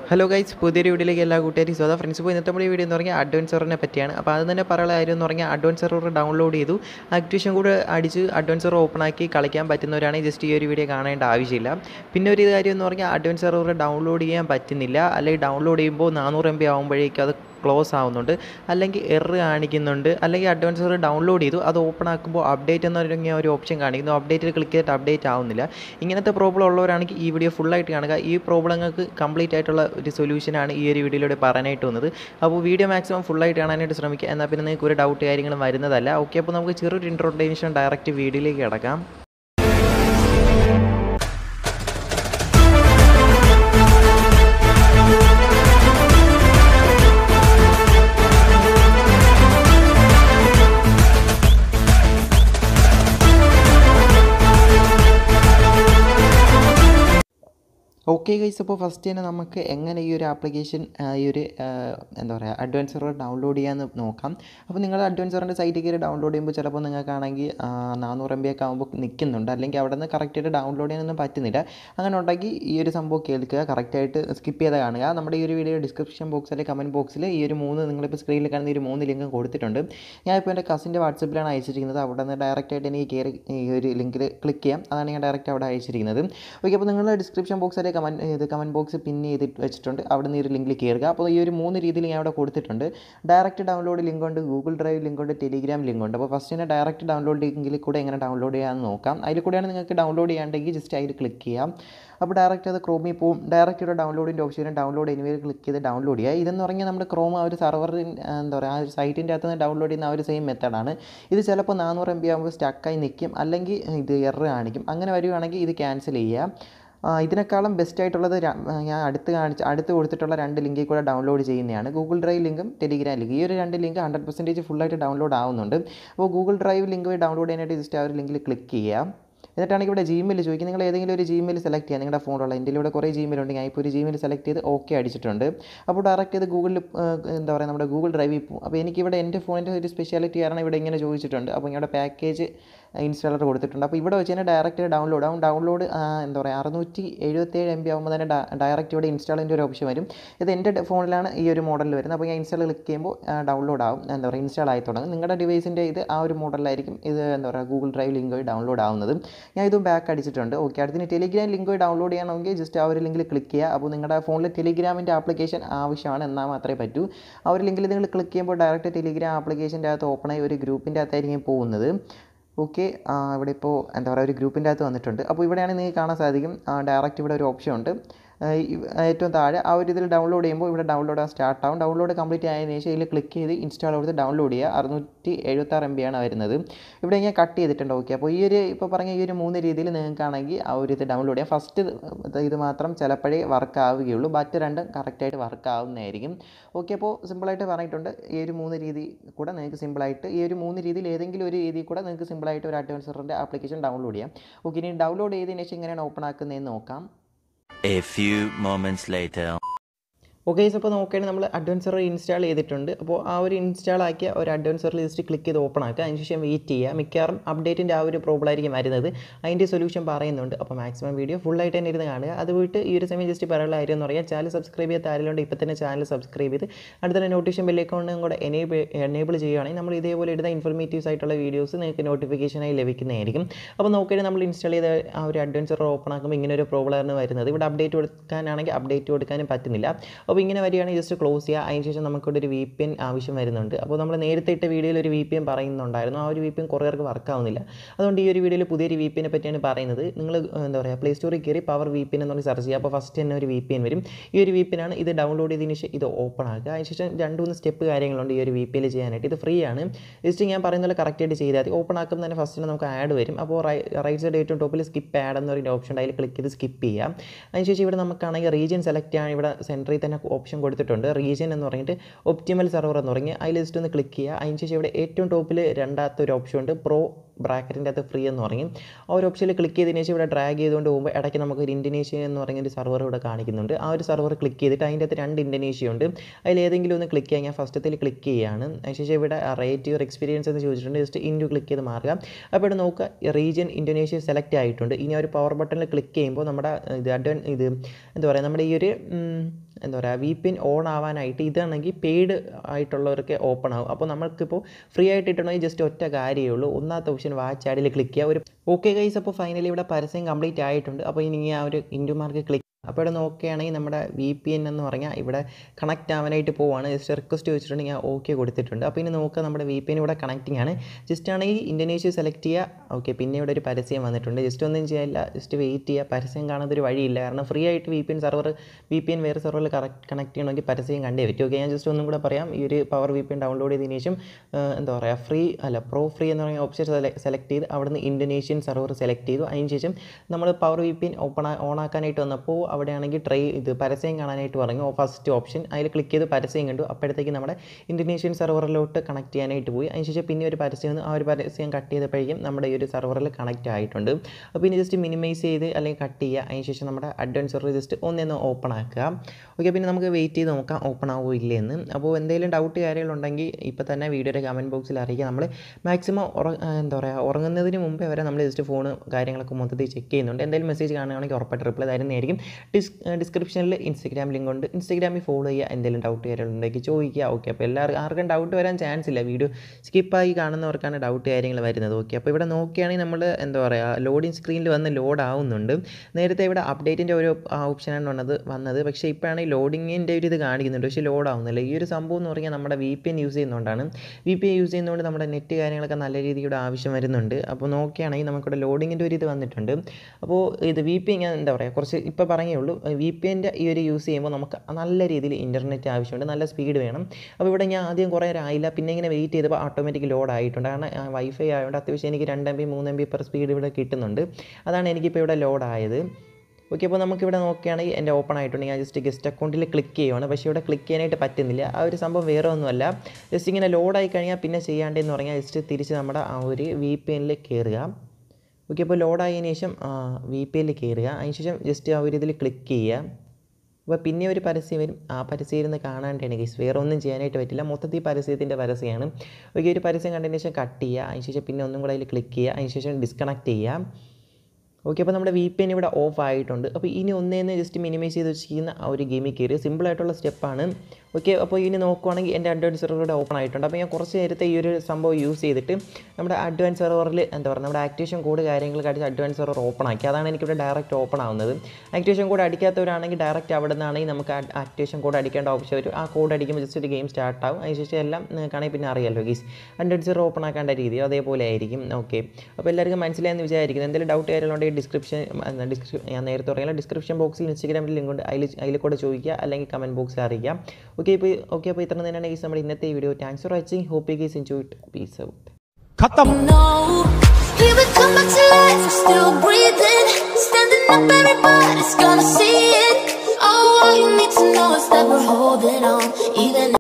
Hello guys പുതിയൊരു വീഡിയോയിലേക്ക് എല്ലാ കൂട്ടുകാരും സ്വതം ഫ്രണ്ട്സ് ഇപ്പോൾ ഇന്നത്തെ നമ്മുടെ വീഡിയോ എന്ന് പറഞ്ഞാൽ അഡ്വൻസറിനെ പറ്റിയാണ് അപ്പോൾ അത് തന്നെ പറയാനുള്ള കാര്യം എന്ന് പറഞ്ഞാൽ അഡ്വൻസർ ഡൗൺലോഡ് ചെയ്തു ആക്ടിവേഷൻ കൂടെ അടിച്ച് അഡ്വൻസർ ഓപ്പൺ ആക്കി കളിക്കാൻ പറ്റുന്നവരാണെങ്കിൽ ജസ്റ്റ് ഈ ഒരു വീഡിയോ കാണേണ്ട ആവശ്യമില്ല പിന്നെ ഒരു കാര്യം എന്ന് പറഞ്ഞാൽ അഡ്വൻസർ ഡൗൺലോഡ് ചെയ്യാൻ പറ്റുന്നില്ല അല്ലെങ്കിൽ ഡൗൺലോഡ് ചെയ്യുമ്പോൾ നാനൂറ് എം ബി ആകുമ്പോഴേക്കും അത് ക്ലോസ് ആവുന്നുണ്ട് അല്ലെങ്കിൽ എറർ കാണിക്കുന്നുണ്ട് അല്ലെങ്കിൽ അഡ്വാൻസർ ഡൗൺലോഡ് ചെയ്തു അത് ഓപ്പൺ ആക്കുമ്പോൾ അപ്ഡേറ്റ് എന്ന് പറഞ്ഞ ഒരു ഓപ്ഷൻ കാണിക്കുന്നു അപ്ഡേറ്റിൽ ക്ലിക്ക് ചെയ്തിട്ട് അപ്ഡേറ്റ് ആവുന്നില്ല ഇങ്ങനത്തെ പ്രോബ്ലം ഉള്ളവരാണെങ്കിൽ ഈ വീഡിയോ ഫുള്ളായിട്ട് കാണുക ഈ പ്രോബ്ലങ്ങൾക്ക് കംപ്ലീറ്റ് ആയിട്ടുള്ള ഒരു സൊല്യൂഷനാണ് ഈ ഒരു വീഡിയോയിലൂടെ പറയാനായിട്ട് വന്നത് അപ്പോൾ വീഡിയോ മാക്സിമം ഫുള്ളായിട്ട് കാണാനായിട്ട് ശ്രമിക്കുക എന്നാൽ പിന്നെ നിങ്ങൾക്ക് ഒരു ഡൗട്ട് കാര്യങ്ങളും വരുന്നതല്ല ഓക്കെ അപ്പോൾ നമുക്ക് ചെറിയൊരു ഇൻട്രോഡക്ഷൻ ഡയറക്റ്റ് വീഡിയോയിലേക്ക് കിടക്കാം ഓക്കെ ഗൈസ് അപ്പോൾ ഫസ്റ്റ് തന്നെ നമുക്ക് എങ്ങനെ ഈ ഒരു ആപ്ലിക്കേഷൻ ഈ ഒരു ആ, എന്താ പറയുക അഡ്വാൻസർ ഡൗൺലോഡ് ചെയ്യാമെന്ന് നോക്കാം അപ്പോൾ നിങ്ങൾ അഡ്വാൻസറിൻ്റെ സൈറ്റിൽ കയറി ഡൗൺലോഡ് ചെയ്യുമ്പോൾ ചിലപ്പോൾ നിങ്ങൾക്കാണെങ്കിൽ നാനൂറ് എം ബി ഒക്കെ ആകുമ്പോൾ നിൽക്കുന്നുണ്ട് അല്ലെങ്കിൽ അവിടെ നിന്ന് കറക്റ്റായിട്ട് ഡൗൺലോഡ് ചെയ്യാനൊന്നും പറ്റുന്നില്ല അങ്ങനെ ഉണ്ടെങ്കിൽ ഈ ഒരു സംഭവം കേൾക്കുക കറക്റ്റായിട്ട് സ്കിപ്പ് ചെയ്ത് കാണുക നമ്മുടെ ഈ ഒരു വീഡിയോ ഡിസ്ക്രിപ്ഷൻ ബോക്സിലെ കമൻറ്റ് ബോക്സിൽ ഈ ഒരു മൂന്ന് നിങ്ങളിപ്പോൾ സ്ക്രീനിൽ കാണുന്ന ഈ ഒരു മൂന്ന് ലിങ്ക് കൊടുത്തിട്ടുണ്ട് ഞാനിപ്പോൾ എൻ്റെ കസിൻ്റെ വാട്സപ്പിലാണ് അയച്ചിരിക്കുന്നത് അവിടെ നിന്ന് ഡയറക്റ്റായിട്ട് എനിക്ക് കയറി ഈ ഒരു ലിങ്കിൽ ക്ലിക്ക് ചെയ്യാം അതാണ് ഞാൻ ഡയറക്റ്റ് അവിടെ അയച്ചിരിക്കുന്നത് ഓക്കെ അപ്പോൾ നിങ്ങൾ ഡിസ്ക്രിപ്ഷൻ ബോക്സിലെ കമൻറ്റ് ഇത് കമൻറ്റ് ബോക്സ് പിൻ ചെയ്ത് വെച്ചിട്ടുണ്ട് അവിടെ നിന്ന് ഈ ഒരു ലിങ്കിൽ കയറുക അപ്പോൾ ഈ ഒരു മൂന്ന് രീതിയിൽ ഞാൻ അവിടെ കൊടുത്തിട്ടുണ്ട് ഡയറക്റ്റ് ഡൗൺലോഡ് ലിങ്ക് ഉണ്ട് ഗൂഗിൾ ഡ്രൈവ് ലിങ്ക് ഉണ്ട് ടെലിഗ്രാം ലിങ്ക് ഉണ്ട് അപ്പോൾ ഫസ്റ്റ് തന്നെ ഡയറക്റ്റ് ഡൗൺലോഡ് ലിങ്കിൽ കൂടെ എങ്ങനെ ഡൗൺലോഡ് ചെയ്യാമെന്ന് നോക്കാം അതിൽ കൂടെയാണ് നിങ്ങൾക്ക് ഡൗൺലോഡ് ചെയ്യാണ്ടെങ്കിൽ ജസ്റ്റ് അതിൽ ക്ലിക്ക് ചെയ്യാം അപ്പോൾ ഡയറക്റ്റ് അത് ക്രോമിൽ പോവും ഡയറക്റ്റ് ഇവിടെ ഡൗൺലോഡിൻ്റെ ഓപ്ഷൻ ഡൗൺലോഡ് എനിവേ ക്ലിക്ക് ചെയ്ത് ഡൗൺലോഡ് ചെയ്യുക ഇതെന്ന് പറഞ്ഞാൽ നമ്മുടെ ക്രോം ആ ഒരു സർവറിൻ എന്താ പറയുക ആ ഒരു സൈറ്റിൻ്റെ അകത്ത് നിന്ന് ഡൗൺലോഡ് ചെയ്യുന്ന ആ ഒരു സെയിം മെത്തേഡാണ് ഇത് ചിലപ്പോൾ നാനൂറ് എം ബി ആകുമ്പോൾ സ്റ്റക്കായി നിൽക്കും അല്ലെങ്കിൽ ഇത് എറർ കാണിക്കും അങ്ങനെ വരുവാണെങ്കിൽ ഇത് ക്യാൻസൽ ചെയ്യുക ആ, ഇതിനേക്കാളും ബെസ്റ്റ് ആയിട്ടുള്ളത് ര- ഞാൻ അടുത്ത് കാണിച്ച് അടുത്ത് കൊടുത്തിട്ടുള്ള രണ്ട് ലിങ്കിൽ കൂടെ ഡൗൺലോഡ് ചെയ്യുന്നതാണ് ഗൂഗിൾ ഡ്രൈവ് ലിങ്കും ടെലിഗ്രാം ലിങ്ക് ഈ ഒരു രണ്ട് ലിങ്ക് ഹൺഡ്രഡ് പെർസെൻറ്റേജ് ഫുള്ളായിട്ട് ഡൗൺലോഡ് ആവുന്നുണ്ട് അപ്പോൾ ഗൂഗിൾ ഡ്രൈവ് ലിങ്ക് വഴി ഡൗൺലോഡ് ചെയ്യാനായിട്ട് ജസ്റ്റ് ആ ഒരു ലിങ്കിൽ ക്ലിക്ക് ചെയ്യാം എന്നിട്ടാണെങ്കിൽ ഇവിടെ ജിമെയിൽ ചോദിക്കും നിങ്ങൾ ഏതെങ്കിലും ഒരു ജിമെയിൽ സെലക്ട് ചെയ്യുക നിങ്ങളുടെ ഫോണിലുള്ള എൻ്റെ ഇവിടെ കുറേ ജിമെയിൽ ഉണ്ട് ഞാൻ ഇപ്പോൾ ഒരു ജിമെയിൽ സെലക്ട് ചെയ്ത് ഓക്കെ അടിച്ചിട്ടുണ്ട് അപ്പോൾ ഡയറക്റ്റ് ചെയ്ത് ഗൂഗിളിൽ എന്താ പറയുക നമ്മുടെ ഗൂഗിൾ ഡ്രൈവിൽ പോകും അപ്പോൾ എനിക്കിവിടെ എൻ്റെ ഫോണിൻ്റെ ഒരു സ്പെഷ്യാലിറ്റി കാരണം ഇവിടെ ഇങ്ങനെ ചോദിച്ചിട്ടുണ്ട് അപ്പോൾ ഇവിടെ പാക്കേജ് ഇൻസ്റ്റാളർ കൊടുത്തിട്ടുണ്ട് അപ്പോൾ ഇവിടെ വെച്ച് തന്നെ ഡയറക്റ്റ് ഡൗൺലോഡ് ആവും ഡൗൺലോഡ് എന്താ പറയുക അറുന്നൂറ്റി എഴുപത്തേഴ് എം ബി ആകുമ്പോൾ തന്നെ ഡയറക്റ്റ് ഇവിടെ ഇൻസ്റ്റാളിൻ്റെ ഒരു ഓപ്ഷൻ വരും ഇത് എൻ്റെ ഡ- ഫോണിലാണ് ഈ ഒരു മോഡലിൽ വരുന്നത് അപ്പോൾ ഞാൻ ഇൻസ്റ്റാൾ ക്ലിക്ക് ചെയ്യുമ്പോൾ ഡൗൺലോഡ് ആവും എന്താ പറയുക ഇൻസ്റ്റാൾ ആയി തുടങ്ങും നിങ്ങളുടെ ഡിവൈസിൻ്റെ ഇത് ആ ഒരു മോഡലിലായിരിക്കും ഇത് എന്താ പറയുക ഗൂഗിൾ ഡ്രൈവ് ലിങ്ക് വഴി ഡൗൺലോഡ് ആവുന്നത് ഞാൻ ഇതും ബാക്ക് അടിച്ചിട്ടുണ്ട് ഓക്കെ അടുത്തിന് ടെലിഗ്രാം ലിങ്ക് വഴി ഡൗൺലോഡ് ചെയ്യണമെങ്കിൽ ജസ്റ്റ് ആ ഒരു ലിങ്കിൽ ക്ലിക്ക് ചെയ്യുക അപ്പോൾ നിങ്ങളുടെ ഫോണിൽ ടെലിഗ്രാമിൻ്റെ ആപ്ലിക്കേഷൻ ആവശ്യമാണ് എന്നാൽ മാത്രമേ പറ്റൂ ആ ഒരു ലിങ്കിൽ നിങ്ങൾ ക്ലിക്ക് ചെയ്യുമ്പോൾ ഡയറക്റ്റ് ടെലിഗ്രാം ആപ്ലിക്കേഷൻ്റെ അകത്ത് ഓപ്പൺ ആയി ഒരു ഗ്രൂപ്പിൻ്റെ അകത്തായിരിക്കും പോകുന്നത് ഓക്കെ ഇവിടെ ഇപ്പോൾ എന്താ പറയുക ഒരു ഗ്രൂപ്പിൻ്റെ അകത്ത് വന്നിട്ടുണ്ട് അപ്പോൾ ഇവിടെയാണെങ്കിൽ നിങ്ങൾക്ക് കാണാൻ സാധിക്കും ഡയറക്റ്റ് ഇവിടെ ഒരു ഓപ്ഷൻ ഉണ്ട് ആ, ഈ ഏറ്റവും താഴെ ആ ഒരു ഇതിൽ ഡൗൺലോഡ് ചെയ്യുമ്പോൾ ഇവിടെ ഡൗൺലോഡ് സ്റ്റാർട്ട് ആവും ഡൗൺലോഡ് കംപ്ലീറ്റ് ആയതിനു ശേഷം ഇതിൽ ക്ലിക്ക് ചെയ്ത് ഇൻസ്റ്റാൾ കൊടുത്ത് ഡൗൺലോഡ് ചെയ്യുക അറുന്നൂറ്റി എഴുപത്താറ് എം ബി ആണ് വരുന്നത് ഇവിടെ ഞാൻ കട്ട് ചെയ്തിട്ടുണ്ട് ഓക്കെ അപ്പോൾ ഈ ഒരു ഇപ്പോൾ പറഞ്ഞ ഈ ഒരു മൂന്ന് രീതിയിൽ നിങ്ങൾക്കാണെങ്കിൽ ആ ഒരു ഇത് ഡൗൺലോഡ് ചെയ്യാം ഫസ്റ്റ് ഇത് മാത്രം ചിലപ്പോഴേ വർക്ക് ആവുകയുള്ളൂ ബാക്കി രണ്ടും കറക്റ്റായിട്ട് വർക്ക് ആവുന്നതായിരിക്കും ഓക്കെ അപ്പോൾ സിമ്പിളായിട്ട് പറഞ്ഞിട്ടുണ്ട് ഈ ഒരു മൂന്ന് രീതി കൂടെ നിങ്ങൾക്ക് സിമ്പിളായിട്ട് ഈ ഒരു മൂന്ന് രീതിയിൽ ഏതെങ്കിലും ഒരു രീതിയിൽ കൂടെ നിങ്ങൾക്ക് സിമ്പിളായിട്ട് ഒരു അഡ്വാൻസറിൻ്റെ ആപ്ലിക്കേഷൻ ഡൗൺലോഡ് ചെയ്യാം ഓക്കെ ഇനി ഡൗൺലോഡ് ചെയ്തതിന് ശേഷം എങ്ങനെയാണ് ഓപ്പൺ ആക്കുന്നതെന്ന് നോക്കാം A few moments later. Okay അപ്പോൾ നോക്കുകയാണെങ്കിൽ നമ്മൾ അഡ്വാൻസർ ഇൻസ്റ്റാൾ ചെയ്തിട്ടുണ്ട് അപ്പോൾ ആ ഒരു ഇൻസ്റ്റാൾ ആക്കിയ ഒരു അഡ്വാൻസറിൽ ജസ്റ്റ് ക്ലിക്ക് ചെയ്ത് ഓപ്പൺ ആക്കുക അതിനുശേഷം വെയിറ്റ് ചെയ്യുക മിക്കവാറും അപ്ഡേറ്റിൻ്റെ ആ ഒരു പ്രോബ്ലം ആയിരിക്കും വരുന്നത് അതിൻ്റെ സൊല്യൂഷൻ പറയുന്നുണ്ട് അപ്പോൾ മാക്സിമം വീഡിയോ ഫുള്ളായിട്ട് തന്നെ ഇരുന്ന് കാണുക അത് പോയിട്ട് ഈ ഒരു സമയം ജസ്റ്റ് പറയാനുള്ള കാര്യം എന്ന് പറയാം ചാനൽ സബ്സ്ക്രൈബ് ചെയ്യാത്ത ആരെങ്കിലും ഇപ്പോൾ തന്നെ ചാനൽ സബ്സ്ക്രൈബ് ചെയ്ത് അടുത്ത നോട്ടിഫിക്കേഷൻ ബെല്ലൈക്കോണും കൂടെ എനേബിൾ എനേബിൾ ചെയ്യുകയാണെങ്കിൽ നമ്മൾ ഇതേപോലെ ഇടുന്ന ഇൻഫർമേറ്റീവ്സ് ആയിട്ടുള്ള വീഡിയോസ് നിങ്ങൾക്ക് നോട്ടിഫിക്കേഷനായി ലഭിക്കുന്നതായിരിക്കും അപ്പോൾ നോക്കിയാൽ നമ്മൾ ഇൻസ്റ്റാൾ ചെയ്ത ആ ഒരു അഡ്വൻച്ചർ ഓപ്പൺ ആക്കുമ്പോൾ ഇങ്ങനെ ഒരു പ്രോബ്ലമാണ് വരുന്നത് ഇവിടെ അപ്ഡേറ്റ് കൊടുക്കാനാണെങ്കിൽ അപ്ഡേറ്റ് കൊടുക്കാനും പറ്റുന്നില്ല അപ്പോൾ ഇങ്ങനെ വരികയാണെങ്കിൽ ജസ്റ്റ് ക്ലോസ് ചെയ്യുക അതിന് ശേഷം നമുക്കിവിടെ ഒരു വി പി എൻ ആവശ്യം വരുന്നുണ്ട് അപ്പോൾ നമ്മൾ നേരത്തെ ഇട്ട വീഡിയോയിൽ ഒരു വി പി എൻ പറയുന്നുണ്ടായിരുന്നു ആ ഒരു വി പി എൻ കുറേ പേർക്ക് വർക്ക് ആവുന്നില്ല അതുകൊണ്ട് ഈ ഒരു വീഡിയോയിൽ പുതിയൊരു വി പി എനെ പറ്റിയാണ് പറയുന്നത് നിങ്ങൾ എന്താ പറയുക പ്ലേ സ്റ്റോറിൽ കയറി പവർ വി പി എൻ എന്ന് പറഞ്ഞ് സെർച്ച് ചെയ്യുക അപ്പോൾ ഫസ്റ്റ് തന്നെ ഒരു വി പി എൻ വരും ഈ ഒരു വി പി ആണ് ഇത് ഡൗൺലോഡ് ചെയ്തതിന് ശേഷം ഇത് ഓപ്പൺ ആക്കുക അതിനുശേഷം രണ്ട് മൂന്ന് സ്റ്റെപ്പ് കാര്യങ്ങളുണ്ട് ഈ ഒരു വി പി എൽ ചെയ്യാനായിട്ട് ഇത് ഫ്രീ ആണ് ജസ്റ്റ് ഞാൻ പറയുന്ന പോലെ കറക്റ്റായിട്ട് ചെയ്താൽ മതി ഓപ്പൺ ആക്കുമ്പോൾ തന്നെ ഫസ്റ്റ് നമുക്ക് ആഡ് വരും അപ്പോൾ റൈറ്റ് സൈഡ് ഏറ്റവും ടോപ്പിൽ സ്കിപ്പ് ആഡ് എന്ന് പറയുന്ന ഓപ്ഷൻ അതിൽ ക്ലിക്ക് ചെയ്ത് സ്കിപ്പ് ചെയ്യാം അതിനുശേഷം ഇവിടെ നമുക്കാണെങ്കിൽ റീജിയൻ സെലക്ട് ചെയ്യാൻ ഇവിടെ സെൻറ്ററിൽ തന്നെ ഓപ്ഷൻ കൊടുത്തിട്ടുണ്ട് റീജിയൻ എന്ന് പറഞ്ഞിട്ട് ഒപ്റ്റിമൽ സെർവർ എന്ന് പറഞ്ഞ് അതിൽ ജസ്റ്റ് ഒന്ന് ക്ലിക്ക് ചെയ്യുക അതിനുശേഷം ഇവിടെ ഏറ്റവും ടോപ്പിൽ രണ്ടാമത്തെ ഒരു ഓപ്ഷൻ ഉണ്ട് പ്രോ ബ്രാക്കറ്റിൻ്റെ അകത്ത് ഫ്രീ എന്ന് പറയും ആ ഒരു ഓപ്ഷനിൽ ക്ലിക്ക് ചെയ്തതിന് ശേഷം ഇവിടെ ഡ്രാഗ് ചെയ്തുകൊണ്ട് പോകുമ്പോൾ ഇടയ്ക്ക് നമുക്ക് ഒരു ഇൻഡോനേഷ്യ എന്ന് പറയുന്ന ഒരു സെർവർ ഇവിടെ കാണിക്കുന്നുണ്ട് ആ ഒരു സെർവർ ക്ലിക്ക് ചെയ്തിട്ട് അതിൻ്റെ അകത്ത് രണ്ട് ഇൻഡോനേഷ്യ ഉണ്ട് അതിൽ ഏതെങ്കിലും ഒന്ന് ക്ലിക്ക് ചെയ്യാൻ ഞാൻ ഫസ്റ്റത്തിൽ ക്ലിക്ക് ചെയ്യുകയാണ് അതിനുശേഷം ഇവിടെ റേറ്റ് യുവർ എക്സ്പീരിയൻസ് എന്ന് ചോദിച്ചിട്ടുണ്ട് ജസ്റ്റ് ഇൻറ്റു ക്ലിക്ക് ചെയ്ത് മാറുക അപ്പോൾ ഇവിടെ നോക്കുക റീജിയൻ ഇൻഡോനേഷ്യ സെലക്ട് ആയിട്ടുണ്ട് ഇനി ആ ഒരു പവർ ബട്ടണിൽ ക്ലിക്ക് ചെയ്യുമ്പോൾ നമ്മുടെ ഇത് അഡ്വാൻ ഇത് എന്താ പറയുക നമ്മുടെ ഈ ഒരു ഉം, എന്താ പറയുക വി പി എൻ ഓൺ ആവാനായിട്ട് ഇതാണെങ്കിൽ പെയ്ഡ് ആയിട്ടുള്ളവർക്ക് ഓപ്പൺ ആവും അപ്പോൾ നമ്മൾക്കിപ്പോൾ ഫ്രീ ആയിട്ട് ഇട്ടണമെങ്കിൽ ജസ്റ്റ് ഒറ്റ കാര്യമേ ഉള്ളൂ ഒന്നാമത്തെ ഓപ്ഷൻ വാച്ച് ആഡിൽ ക്ലിക്ക് ചെയ്യുക ഒരു ഓക്കെ ഗൈസ് അപ്പോൾ ഫൈനലി ഇവിടെ പരസ്യം കംപ്ലീറ്റ് ആയിട്ടുണ്ട് അപ്പോൾ ഇനി ആ ഒരു ഇൻറ്റു മാർക്ക് ക്ലിക്ക് അപ്പോൾ ഇവിടെ നോക്കുകയാണെങ്കിൽ നമ്മുടെ വി പി എൻ എന്ന് പറഞ്ഞാൽ ഇവിടെ കണക്റ്റ് ആവാനായിട്ട് പോവാണ് ജസ്റ്റ് റിക്വസ്റ്റ് ചോദിച്ചിട്ടുണ്ട് ഞാൻ ഓക്കെ കൊടുത്തിട്ടുണ്ട് അപ്പോൾ ഇനി നോക്കുക നമ്മുടെ വി പി എൻ ഇവിടെ കണക്റ്റിംഗ് ആണ് ജസ്റ്റ് ആണെങ്കിൽ ഇൻഡോനേഷ്യ സെലക്ട് ചെയ്യുക ഓക്കെ പിന്നെ ഇവിടെ ഒരു പരസ്യം വന്നിട്ടുണ്ട് ജസ്റ്റ് ഒന്നും ചെയ്യാനില്ല ജസ്റ്റ് വെയിറ്റ് ചെയ്യുക പരസ്യം കാണാത്ത ഒരു വഴിയില്ല കാരണം ഫ്രീ ആയിട്ട് V P N server V P N വേറെ സെർവറിൽ കറക്റ്റ് കണക്ട് ചെയ്യണമെങ്കിൽ പരസ്യം കണ്ടേ പറ്റും ഓക്കെ ഞാൻ ജസ്റ്റ് ഒന്നും കൂടെ പറയാം ഈ ഒരു power V P N download ചെയ്തതിന് ശേഷം ആ, എന്താ പറയുക ഫ്രീ അല്ല പ്രോ ഫ്രീ എന്ന് പറയുന്ന ഓപ്ഷൻ സെലക്ട് ചെയ്ത് അവിടുന്ന് ഇൻഡോനേഷ്യൻ സെർവർ സെലക്ട് ചെയ്തു അതിന് ശേഷം നമ്മൾ power V P N open on ആക്കാനായിട്ട് വന്നപ്പോൾ അവിടെയാണെങ്കിൽ ട്രൈ ഇത് പരസ്യം കാണാനായിട്ട് പറഞ്ഞു ഫസ്റ്റ് ഓപ്ഷൻ അതിൽ ക്ലിക്ക് ചെയ്ത് പരസ്യം കണ്ടു അപ്പോഴത്തേക്ക് നമ്മുടെ ഇൻഡോനേഷ്യൻ സെർവറിലോട്ട് കണക്ട് ചെയ്യാനായിട്ട് പോയി അതിനുശേഷം പിന്നെ ഒരു പരസ്യം വന്നു ആ ഒരു പരസ്യം കട്ട് ചെയ്തപ്പോഴേക്കും നമ്മുടെ ഈ ഒരു സെർവറിൽ കണക്റ്റ് ആയിട്ടുണ്ട് അപ്പോൾ ഇനി ജസ്റ്റ് മിനിമൈസ് ചെയ്ത് അല്ലെങ്കിൽ കട്ട് ചെയ്യുക അതിനുശേഷം നമ്മുടെ അഡ്വാൻസ് സെർവർ ജസ്റ്റ് ഒന്നൊന്ന് ഓപ്പൺ ആക്കുക ഓക്കെ പിന്നെ നമുക്ക് വെയിറ്റ് ചെയ്ത് നോക്കാം ഓപ്പൺ ആവുമോ ഇല്ലേ എന്ന് അപ്പോൾ എന്തെങ്കിലും ഡൗട്ട് കാര്യങ്ങളുണ്ടെങ്കിൽ ഇപ്പോൾ തന്നെ വീഡിയോയുടെ കമൻറ്റ് ബോക്സിൽ അറിയിക്കുക നമ്മൾ മാക്സിമം ഉറ എന്താ പറയുക ഉറങ്ങുന്നതിന് മുമ്പേ വരെ നമ്മൾ ജസ്റ്റ് ഫോൺ കാര്യങ്ങളൊക്കെ മൊത്തത്തിൽ ചെക്ക് ചെയ്യുന്നുണ്ട് എന്തെങ്കിലും മെസ്സേജ് കാണുകയാണെങ്കിൽ ഉറപ്പായിട്ട് റിപ്ലൈ തരുന്നതായിരിക്കും ഡിസ് ഡിസ്ക്രിപ്ഷനിൽ ഇൻസ്റ്റഗ്രാം ലിങ്ക് ഉണ്ട് ഇൻസ്റ്റഗ്രാമിൽ ഫോളോ ചെയ്യുക എന്തെങ്കിലും ഡൗട്ട് കാര്യങ്ങളുണ്ടെങ്കിൽ ചോദിക്കുക ഓക്കെ അപ്പോൾ എല്ലാവർക്കും ആർക്കും ഡൗട്ട് വരാൻ ചാൻസ് ഇല്ല വീഡിയോ സ്കിപ്പായി കാണുന്നവർക്കാണ് ഡൗട്ട് കാര്യങ്ങൾ വരുന്നത് ഓക്കെ അപ്പോൾ ഇവിടെ നോക്കുകയാണെങ്കിൽ നമ്മൾ എന്താ പറയുക ലോഡിങ് സ്ക്രീനിൽ വന്ന് ലോഡ് ആവുന്നുണ്ട് നേരത്തെ ഇവിടെ അപ്ഡേറ്റിൻ്റെ ഒരു ഓപ്ഷനാണ് വന്നത് വന്നത് പക്ഷേ ഇപ്പോഴാണെങ്കിൽ ലോഡിങ്ങിൻ്റെ ഒരു ഇത് കാണിക്കുന്നുണ്ട് പക്ഷേ ലോഡ് ആവുന്നില്ല ഈ ഒരു സംഭവം എന്ന് പറഞ്ഞാൽ നമ്മുടെ വി പി എൻ യൂസ് ചെയ്യുന്നതുകൊണ്ടാണ് വി പി എൻ യൂസ് ചെയ്യുന്നതുകൊണ്ട് നമ്മുടെ നെറ്റ് കാര്യങ്ങളൊക്കെ നല്ല രീതിയുടെ ആവശ്യം വരുന്നുണ്ട് അപ്പോൾ നോക്കുകയാണെങ്കിൽ നമുക്കിവിടെ ലോഡിങ്ങിൻ്റെ ഒരു ഇത് വന്നിട്ടുണ്ട് അപ്പോൾ ഇത് വി പി ഞാൻ എന്താ പറയുക കുറച്ച് ഇപ്പോൾ പറഞ്ഞേ ഉള്ളൂ വി പി എൻ്റെ ഈ ഒരു യൂസ് ചെയ്യുമ്പോൾ നമുക്ക് നല്ല രീതിയിൽ ഇൻ്റർനെറ്റ് ആവശ്യമുണ്ട് നല്ല സ്പീഡ് വേണം അപ്പോൾ ഇവിടെ ഞാൻ ആദ്യം കുറേ നേരം ആയില്ല പിന്നെ ഇങ്ങനെ വെയിറ്റ് ചെയ്തപ്പോൾ ഓട്ടോമാറ്റിക് ലോഡ് ആയിട്ടുണ്ട് കാരണം വൈഫൈ ആയതുകൊണ്ട് അത്യാവശ്യം എനിക്ക് രണ്ട് എം ബി മൂന്ന് എം ബി പെർ സ്പീഡ് ഇവിടെ കിട്ടുന്നുണ്ട് അതാണ് എനിക്കിപ്പോൾ ഇവിടെ ലോഡ് ആയത് ഓക്കെ അപ്പോൾ നമുക്കിവിടെ നോക്കുകയാണെങ്കിൽ എൻ്റെ ഓപ്പൺ ആയിട്ടുണ്ട് ഞാൻ ജസ്റ്റ് ഗസ്റ്റ് അക്കൗണ്ടിൽ ക്ലിക്ക് ചെയ്യുവാണ് പക്ഷേ ഇവിടെ ക്ലിക്ക് ചെയ്യാനായിട്ട് പറ്റുന്നില്ല ആ ഒരു സംഭവം വേറെ ഒന്നുമല്ല ജസ്റ്റ് ഇങ്ങനെ ലോഡായി കഴിഞ്ഞാൽ പിന്നെ ചെയ്യേണ്ടതെന്ന് പറഞ്ഞാൽ ജസ്റ്റ് തിരിച്ച് നമ്മുടെ ആ ഒരു വി പി എനിൽ കയറുക ഓക്കെ അപ്പോൾ ലോഡായതിനു ശേഷം വി പി എനിൽ കയറുക അതിനുശേഷം ജസ്റ്റ് ആ ഒരു ഇതിൽ ക്ലിക്ക് ചെയ്യുക അപ്പോൾ പിന്നെ ഒരു പരസ്യം വരും ആ പരസ്യം ഇരുന്ന് കാണാണ്ടാണ് ഗൈസ് വേറെ ഒന്നും ചെയ്യാനായിട്ട് പറ്റില്ല മൊത്തത്തിൽ പരസ്യത്തിൻ്റെ പരസ്യമാണ് ഓക്കെ ഒരു പരസ്യം കണ്ടതിന് ശേഷം കട്ട് ചെയ്യുക അതിനുശേഷം പിന്നെ ഒന്നും കൂടെ അതിൽ ക്ലിക്ക് ചെയ്യുക അതിനുശേഷം ഡിസ്കണക്ട് ചെയ്യുക ഓക്കെ അപ്പോൾ നമ്മുടെ വി പി എൻ ഇവിടെ ഓഫ് ആയിട്ടുണ്ട് അപ്പോൾ ഇനി ഒന്നേന്ന് ജസ്റ്റ് മിനിമൈസ് ചെയ്ത് വെച്ചിരിക്കുന്ന ആ ഒരു ഗെയിമിൽ കയറി സിമ്പിളായിട്ടുള്ള സ്റ്റെപ്പാണ് ഓക്കെ അപ്പോൾ ഇനി നോക്കുവാണെങ്കിൽ എൻ്റെ അഡ്വാൻസ് സെർവർ ഇവിടെ ഓപ്പൺ ആയിട്ടുണ്ട് അപ്പോൾ ഞാൻ കുറച്ച് നേരത്തെ ഈ ഒരു സംഭവം യൂസ് ചെയ്തിട്ട് നമ്മുടെ അഡ്വാൻസ് സെർവറിൽ എന്താ പറയുക നമ്മുടെ ആക്ടിവേഷൻ കോഡ് കാര്യങ്ങളൊക്കെ അടിച്ച് അഡ്വാൻസ് സെർവർ ഓപ്പൺ ആക്കി അതാണ് എനിക്കിവിടെ ഡയറക്റ്റ് ഓപ്പൺ ആവുന്നത് ആക്ടിവേഷൻ കോഡ് അടിക്കാത്തവരാണെങ്കിൽ ഡയറക്റ്റ് അവിടെ നിന്നാണെങ്കിൽ നമുക്ക് ആക്ടിവേഷൻ കോഡ് അടിക്കേണ്ട ഓപ്ഷൻ വരും ആ കോഡ് അടിക്കുമ്പോൾ ജസ്റ്റ് ഒരു ഗെയിം സ്റ്റാർട്ട് ആവും അതിനുശേഷം എല്ലാം നിങ്ങൾക്കാണെങ്കിൽ പിന്നെ അറിയാമല്ലോ ഗീസ് അഡ്വാൻസ് സെർവർ ഓപ്പൺ ആക്കേണ്ട രീതി അതേപോലെ ആയിരിക്കും ഓക്കെ അപ്പോൾ എല്ലാവർക്കും മനസ്സിലായെന്ന് വിചാരിക്കുന്നു എന്തെങ്കിലും ഡൗട്ട് കാര്യങ്ങളുണ്ടെങ്കിൽ ഡിസ്ക്രിപ്ഷൻ ഡിസ്ക്രിപ്ഷൻ ഞാൻ നേരത്തെ പറയാം ഡിസ്ക്രിപ്ഷൻ ബോക്സിൽ ഇൻസ്റ്റാഗ്രാമിൽ ലിങ്ക് ഉണ്ട് അതിൽ അതിൽ കൂടെ ചോദിക്കുക അല്ലെങ്കിൽ കമൻറ്റ് ബോക്സിൽ അറിയിക്കാം ഓക്കെ ഇപ്പോൾ ഓക്കെ അപ്പോൾ ഇത്ര തന്നെയാണ് ഗീസ് നമ്മുടെ ഇന്നത്തെ video thanks for watching hope you guys enjoy it peace out खत्म No, here we come back to life. We're still breathing, standing up. Everybody's gonna see it. Oh, all you need to know is that we're holding on, even.